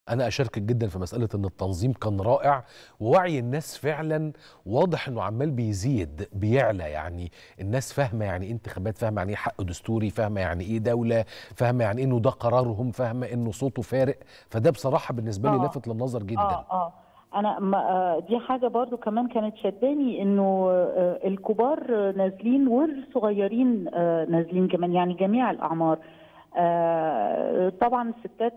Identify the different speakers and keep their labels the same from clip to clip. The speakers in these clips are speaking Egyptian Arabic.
Speaker 1: أنا أشاركك جدا في مسألة إن التنظيم كان رائع ووعي الناس فعلا واضح إنه عمال بيزيد بيعلى يعني الناس فاهمة يعني إيه انتخابات فاهمة يعني إيه حق دستوري فاهمة يعني إيه دولة فاهمة يعني إنه ده قرارهم فاهمة إنه صوته فارق فده بصراحة بالنسبة لي
Speaker 2: آه.
Speaker 1: لافت للنظر جدا
Speaker 2: اه اه انا ما آه، دي حاجه برضو كمان كانت شداني انه آه، الكبار آه، نازلين والصغيرين آه، نازلين كمان يعني جميع الاعمار آه، طبعا الستات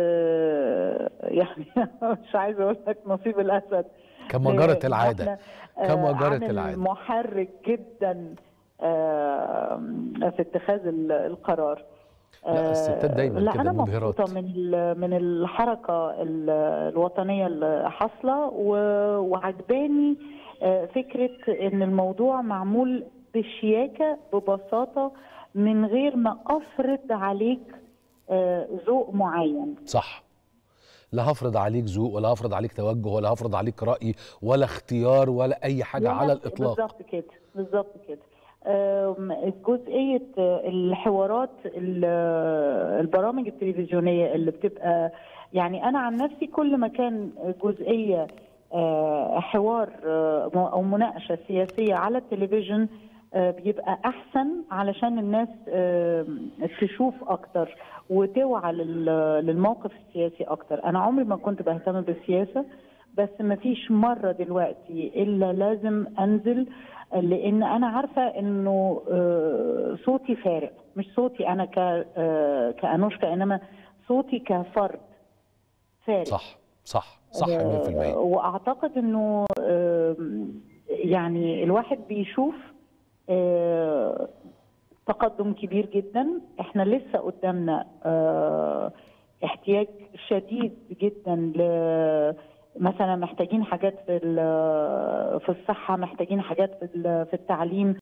Speaker 2: آه، يعني مش عايزه اقول لك نصيب الاسد
Speaker 1: كما
Speaker 2: آه،
Speaker 1: جرت
Speaker 2: إن
Speaker 1: العادة
Speaker 2: إحنا، آه،
Speaker 1: كما جرت
Speaker 2: عامل
Speaker 1: العادة.
Speaker 2: محرك جدا آه، في اتخاذ ال- القرار
Speaker 1: لا، الستات دايماً
Speaker 2: لا
Speaker 1: كده
Speaker 2: انا
Speaker 1: مبهرات.
Speaker 2: مبسوطه من ال- من الحركه ال- الوطنيه اللي حاصله و- وعجباني آه، فكره ان الموضوع معمول بشياكه ببساطه من غير ما افرض عليك آه، ذوق معين
Speaker 1: صح لا هفرض عليك ذوق ولا هفرض عليك توجه ولا هفرض عليك رأي ولا اختيار ولا أي حاجة
Speaker 2: لا،
Speaker 1: على الإطلاق
Speaker 2: بالظبط كده بالظبط كده آم، جزئية آه، الحوارات ال- آه، البرامج التلفزيونية اللي بتبقى يعني أنا عن نفسي كل ما كان جزئية آه، حوار آه، أو مناقشة سياسية على التلفزيون آه، بيبقى أحسن علشان الناس آه، تشوف أكتر وتوعى لل- للموقف السياسي أكتر أنا عمري ما كنت بهتم بالسياسة بس ما فيش مرة دلوقتي إلا لازم أنزل لأن أنا عارفة إنه آه، صوتي فارق مش صوتي أنا ك آه، كأنوشكا إنما صوتي كفرد فارق
Speaker 1: صح صح صح 100%
Speaker 2: آه، واعتقد انه آم، يعني الواحد بيشوف آه، تقدم كبير جدا احنا لسه قدامنا آه، احتياج شديد جدا ل مثلا محتاجين حاجات في ال- في الصحه محتاجين حاجات في ال- في التعليم